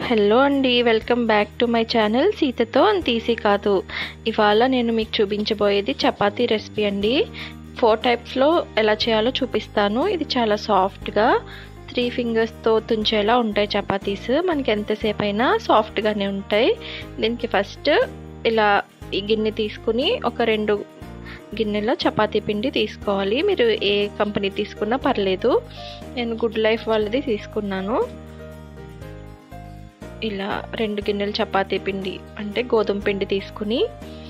hello అండి welcome back to my channel సీతతో అంత ఈజీ కాదు ఇవాళ నేను మీకు చూపించబోయేది చపాతీ రెసిపీ అండి ఫోర్ టైప్స్లో ఎలా చేయాలో చూపిస్తాను ఇది చాలా సాఫ్ట్గా త్రీ ఫింగర్స్తో తుంచేలా ఉంటాయి చపాతీస్ మనకి ఎంతసేపు అయినా సాఫ్ట్గానే ఉంటాయి దీనికి ఫస్ట్ ఇలా ఈ గిన్నె తీసుకుని ఒక రెండు గిన్నెలో చపాతీ పిండి తీసుకోవాలి మీరు ఏ కంపెనీ తీసుకున్నా పర్లేదు నేను గుడ్ లైఫ్ వాళ్ళది తీసుకున్నాను ఇలా రెండు గిన్నెలు చపాతీ పిండి అంటే గోధుమ పిండి తీసుకుని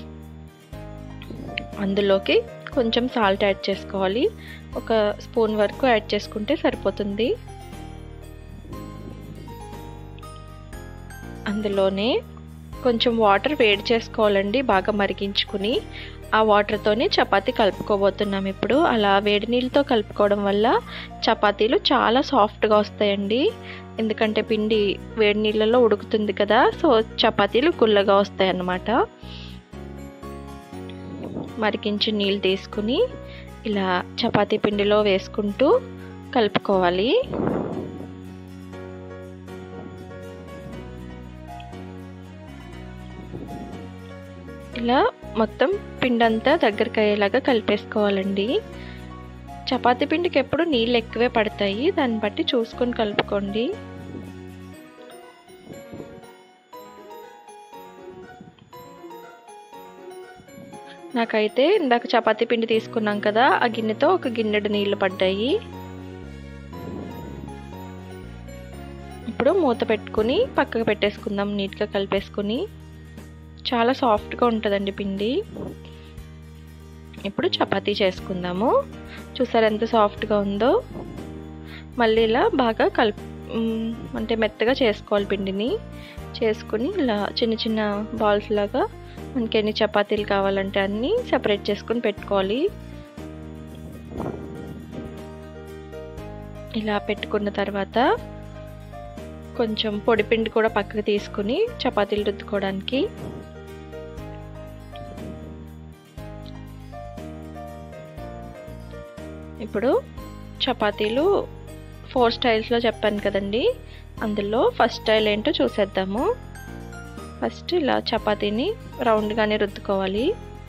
అందులోకి కొంచెం సాల్ట్ యాడ్ చేసుకోవాలి ఒక స్పూన్ వరకు యాడ్ చేసుకుంటే సరిపోతుంది అందులోనే కొంచెం వాటర్ వేడి చేసుకోవాలండి బాగా మరిగించుకుని ఆ వాటర్తోనే చపాతీ కలుపుకోబోతున్నాం ఇప్పుడు అలా వేడి నీళ్ళతో కలుపుకోవడం వల్ల చపాతీలు చాలా సాఫ్ట్గా వస్తాయండి ఎందుకంటే పిండి వేడి నీళ్ళలో ఉడుకుతుంది కదా సో చపాతీలు గుల్లగా వస్తాయి అన్నమాట మరిగించి నీళ్ళు తీసుకుని ఇలా చపాతీ పిండిలో వేసుకుంటూ కలుపుకోవాలి ఇలా మొత్తం పిండి అంతా దగ్గరికి అయ్యేలాగా కలిపేసుకోవాలండి చపాతీ పిండికి ఎప్పుడు నీళ్ళు ఎక్కువే పడతాయి దాన్ని బట్టి చూసుకొని కలుపుకోండి నాకైతే ఇందాక చపాతీ పిండి తీసుకున్నాం కదా ఆ గిన్నెతో ఒక గిన్నెడు నీళ్లు పడ్డాయి ఇప్పుడు మూత పెట్టుకుని పక్కకు పెట్టేసుకుందాం నీట్గా కలిపేసుకుని చాలా సాఫ్ట్గా ఉంటుందండి పిండి ఇప్పుడు చపాతీ చేసుకుందాము చూసారు ఎంత సాఫ్ట్గా ఉందో మళ్ళీ ఇలా బాగా కలుపు అంటే మెత్తగా చేసుకోవాలి పిండిని చేసుకుని ఇలా చిన్న చిన్న బాల్స్ లాగా మనకి ఎన్ని చపాతీలు కావాలంటే అన్నీ సెపరేట్ చేసుకుని పెట్టుకోవాలి ఇలా పెట్టుకున్న తర్వాత కొంచెం పొడి పిండి కూడా పక్కకు తీసుకుని చపాతీలు రుద్దుకోవడానికి ఇప్పుడు చపాతీలు ఫోర్ స్టైల్స్లో చెప్పాను కదండి అందులో ఫస్ట్ స్టైల్ ఏంటో చూసేద్దాము ఫస్ట్ ఇలా చపాతీని రౌండ్గానే రుద్దుకోవాలి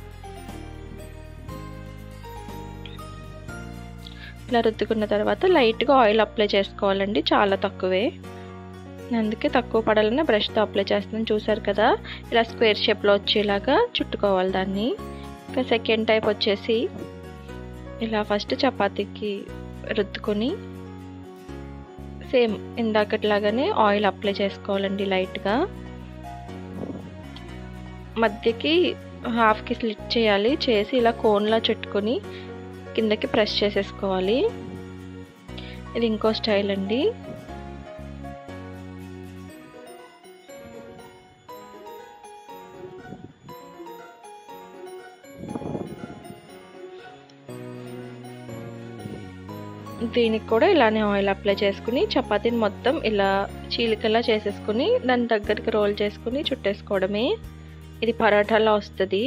ఇలా రుద్దుకున్న తర్వాత లైట్గా ఆయిల్ అప్లై చేసుకోవాలండి చాలా తక్కువే అందుకే తక్కువ పడాలని బ్రష్తో అప్లై చేస్తున్నాను చూసారు కదా ఇలా స్క్వేర్ షేప్లో వచ్చేలాగా చుట్టుకోవాలి దాన్ని ఇంకా సెకండ్ టైప్ వచ్చేసి ఇలా ఫస్ట్ చపాతీకి రుద్దుకొని సేమ్ ఇందాకట్లాగానే ఆయిల్ అప్లై చేసుకోవాలండి లైట్గా మధ్యకి హాఫ్కి స్లిట్ చేయాలి చేసి ఇలా కోన్లా చుట్టుకొని కిందకి ప్రెస్ చేసేసుకోవాలి ఇది ఇంకో స్టైల్ అండి దీనికి కూడా ఇలానే ఆయిల్ అప్లై చేసుకుని చపాతీని మొత్తం ఇలా చీలికలా చేసేసుకుని దాని దగ్గరికి రోల్ చేసుకుని చుట్టేసుకోవడమే ఇది పరాఠాలా వస్తుంది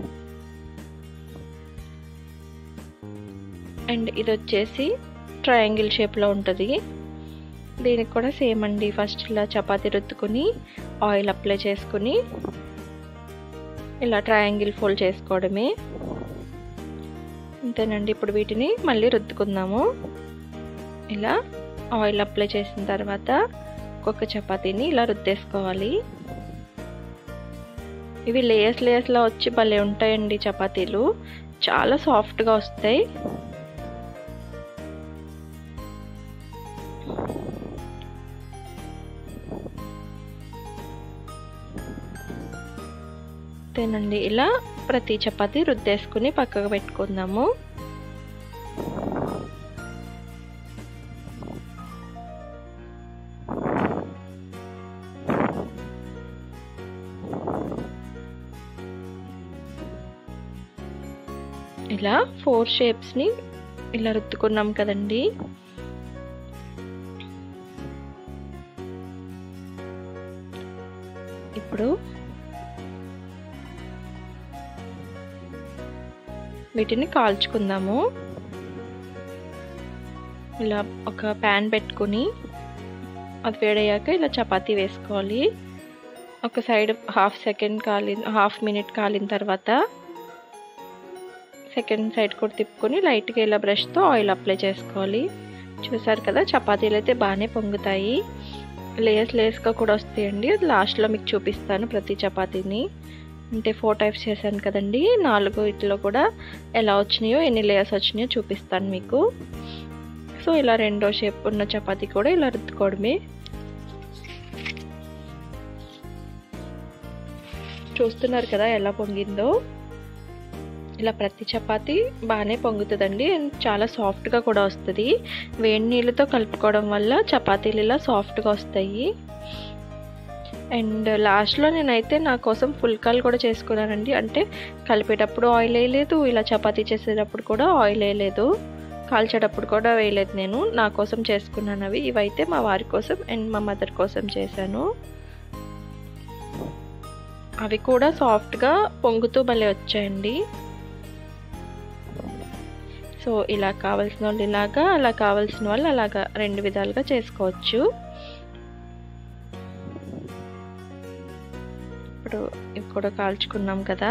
అండ్ ఇది వచ్చేసి ట్రయాంగిల్ షేప్లో ఉంటుంది దీనికి కూడా సేమ్ అండి ఫస్ట్ ఇలా చపాతీ రుద్దుకొని ఆయిల్ అప్లై చేసుకుని ఇలా ట్రయాంగిల్ ఫోల్డ్ చేసుకోవడమే అంతేనండి ఇప్పుడు వీటిని మళ్ళీ రుద్దుకుందాము ఇలా ఆయిల్ అప్లై చేసిన తర్వాత ఒక్కొక్క చపాతీని ఇలా రుద్దేసుకోవాలి ఇవి లేయర్స్ లేయర్స్లా వచ్చి భలే ఉంటాయండి చపాతీలు చాలా సాఫ్ట్గా వస్తాయి అంతేనండి ఇలా ప్రతి చపాతీ రుద్దేసుకుని పక్కకు పెట్టుకుందాము ఇలా ఫోర్ షేప్స్ని ఇలా రుద్దుకున్నాం కదండి ఇప్పుడు వీటిని కాల్చుకుందాము ఇలా ఒక ప్యాన్ పెట్టుకుని అది వేడయ్యాక ఇలా చపాతీ వేసుకోవాలి ఒక సైడ్ హాఫ్ సెకండ్ కాలి హాఫ్ మినిట్ కాలిన తర్వాత సెకండ్ సైడ్ కూడా తిప్పుకొని లైట్గా ఇలా బ్రష్తో ఆయిల్ అప్లై చేసుకోవాలి చూసారు కదా చపాతీలు అయితే బాగానే పొంగుతాయి లేయర్స్ లేయర్స్గా కూడా వస్తాయండి అది లాస్ట్లో మీకు చూపిస్తాను ప్రతి చపాతీని అంటే ఫోర్ టైప్స్ చేశాను కదండి నాలుగు ఇట్లో కూడా ఎలా వచ్చినాయో ఎన్ని లేయర్స్ వచ్చినాయో చూపిస్తాను మీకు సో ఇలా రెండో షేప్ ఉన్న చపాతీ కూడా ఇలా రుద్దుకోవడమే చూస్తున్నారు కదా ఎలా పొంగిందో ఇలా ప్రతి చపాతీ బాగానే పొంగుతుందండి అండ్ చాలా సాఫ్ట్గా కూడా వస్తుంది వేడి నీళ్ళతో కలుపుకోవడం వల్ల చపాతీలు ఇలా సాఫ్ట్గా వస్తాయి అండ్ లాస్ట్లో నేనైతే నా కోసం ఫుల్కాలు కూడా చేసుకున్నానండి అంటే కలిపేటప్పుడు ఆయిల్ వేయలేదు ఇలా చపాతీ చేసేటప్పుడు కూడా ఆయిల్ వేయలేదు కాల్చేటప్పుడు కూడా వేయలేదు నేను నా కోసం చేసుకున్నాను అవి ఇవైతే మా వారి కోసం అండ్ మా మదర్ కోసం చేశాను అవి కూడా సాఫ్ట్గా పొంగుతూ భలే వచ్చాయండి సో ఇలా కావాల్సిన వాళ్ళు ఇలాగా అలా కావాల్సిన వాళ్ళు అలాగా రెండు విధాలుగా చేసుకోవచ్చు ఇప్పుడు ఇవి కూడా కాల్చుకున్నాం కదా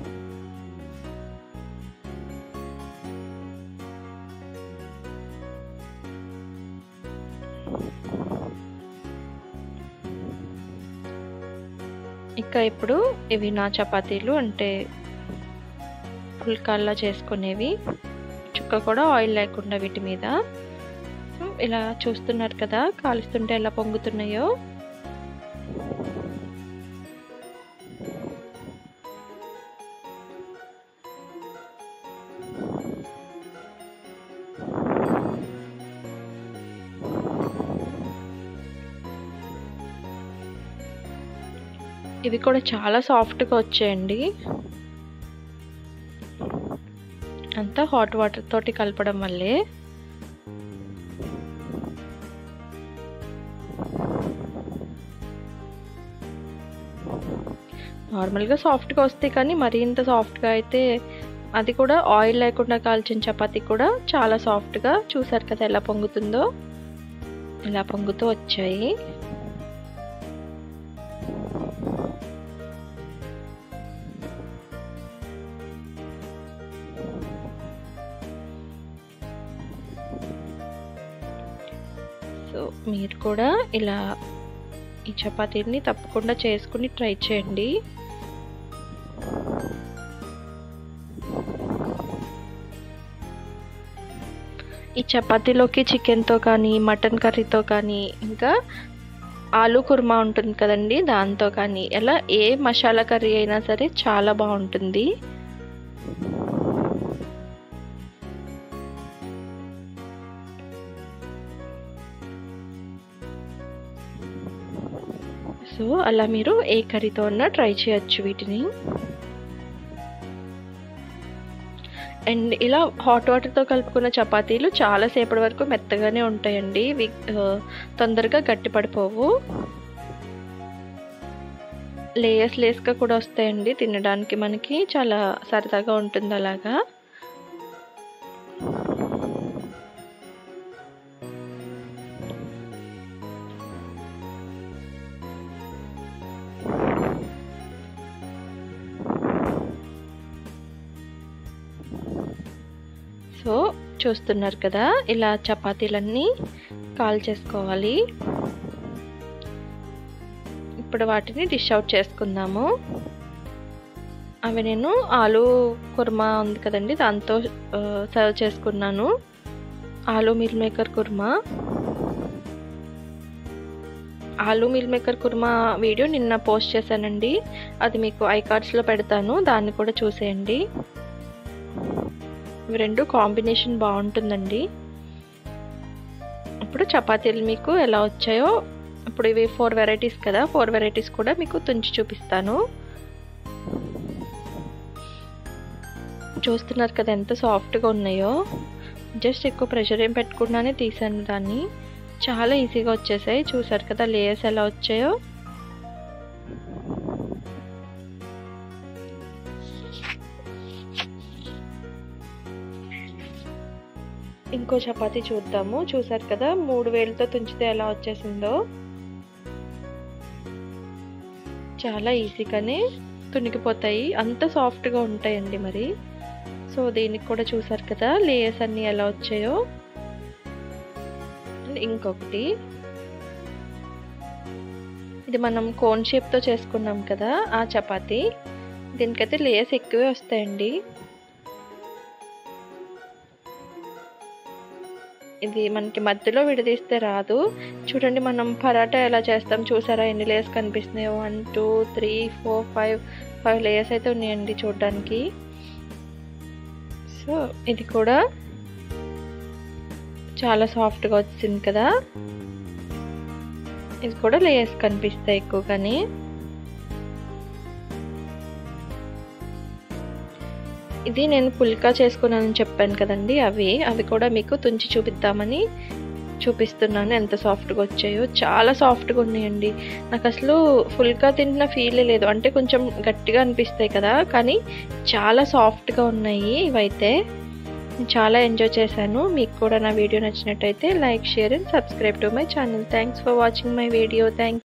ఇక ఇప్పుడు ఇవి నా చపాతీలు అంటే పుల్కాల్లా చేసుకునేవి చుక్క కూడా ఆయిల్ లేకుండా వీటి మీద ఇలా చూస్తున్నారు కదా కాలుస్తుంటే ఎలా పొంగుతున్నాయో ఇవి కూడా చాలా సాఫ్ట్గా వచ్చాయండి అంతా హాట్ వాటర్ తోటి కలపడం వల్లే నార్మల్గా సాఫ్ట్గా వస్తాయి కానీ మరీ ఇంత సాఫ్ట్గా అయితే అది కూడా ఆయిల్ లేకుండా కాల్చిన చపాతీ కూడా చాలా సాఫ్ట్గా చూసారు కదా ఎలా పొంగుతుందో ఇలా పొంగుతూ వచ్చాయి సో మీరు కూడా ఇలా ఈ చపాతీని తప్పకుండా చేసుకుని ట్రై చేయండి ఈ చపాతీలోకి చికెన్తో కానీ మటన్ కర్రీతో కానీ ఇంకా ఆలు కుర్మా ఉంటుంది కదండి దాంతో కానీ ఎలా ఏ మసాలా కర్రీ అయినా సరే చాలా బాగుంటుంది సో అలా మీరు ఏ కర్రీతో ఉన్నా ట్రై చేయొచ్చు వీటిని అండ్ ఇలా హాట్ వాటర్తో కలుపుకున్న చపాతీలు చాలాసేపటి వరకు మెత్తగానే ఉంటాయండి ఇవి తొందరగా గట్టిపడిపోవు లేయర్స్ లేస్గా కూడా వస్తాయండి తినడానికి మనకి చాలా సరదాగా ఉంటుంది అలాగా సో చూస్తున్నారు కదా ఇలా చపాతీలన్నీ కాల్ చేసుకోవాలి ఇప్పుడు వాటిని డిష్ అవుట్ చేసుకుందాము అవి నేను ఆలు కుర్మా ఉంది కదండి దాంతో సర్వ్ చేసుకున్నాను ఆలు మిల్ మేకర్ కుర్మా ఆలు మిల్ మేకర్ కుర్మా వీడియో నిన్న పోస్ట్ చేశానండి అది మీకు ఐ కార్డ్స్లో పెడతాను దాన్ని కూడా చూసేయండి ఇవి రెండు కాంబినేషన్ బాగుంటుందండి ఇప్పుడు చపాతీలు మీకు ఎలా వచ్చాయో ఇప్పుడు ఇవి ఫోర్ వెరైటీస్ కదా ఫోర్ వెరైటీస్ కూడా మీకు తుంచి చూపిస్తాను చూస్తున్నారు కదా ఎంత సాఫ్ట్గా ఉన్నాయో జస్ట్ ఎక్కువ ప్రెషర్ ఏం పెట్టకుండానే తీసాను దాన్ని చాలా ఈజీగా వచ్చేసాయి చూసారు కదా లేయర్స్ ఎలా వచ్చాయో ఇంకో చపాతీ చూద్దాము చూసారు కదా మూడు వేలతో తుంచితే ఎలా వచ్చేసిందో చాలా ఈజీగానే తునిగిపోతాయి అంత సాఫ్ట్గా ఉంటాయండి మరి సో దీనికి కూడా చూసారు కదా లేయర్స్ అన్నీ ఎలా వచ్చాయో ఇంకొకటి ఇది మనం కోన్ షేప్తో చేసుకున్నాం కదా ఆ చపాతీ దీనికైతే లేయర్స్ ఎక్కువే వస్తాయండి ఇది మనకి మధ్యలో విడదీస్తే రాదు చూడండి మనం పరాటా ఎలా చేస్తాం చూసారా ఎన్ని లేయర్స్ కనిపిస్తున్నాయో one two three four five five layers అయితే ఉన్నాయండి చూడడానికి సో ఇది కూడా చాలా సాఫ్ట్గా వచ్చింది కదా ఇది కూడా లేయర్స్ కనిపిస్తాయి ఎక్కువగానే ఇది నేను పుల్కా చేసుకున్నానని చెప్పాను కదండి అవి అవి కూడా మీకు తుంచి చూపిద్దామని చూపిస్తున్నాను ఎంత సాఫ్ట్గా వచ్చాయో చాలా సాఫ్ట్గా ఉన్నాయండి నాకు అసలు ఫుల్గా తింటున్న ఫీల్ లేదు అంటే కొంచెం గట్టిగా అనిపిస్తాయి కదా కానీ చాలా సాఫ్ట్గా ఉన్నాయి ఇవైతే చాలా ఎంజాయ్ చేశాను మీకు కూడా నా వీడియో నచ్చినట్టయితే like share and subscribe to my channel thanks for watching my video thank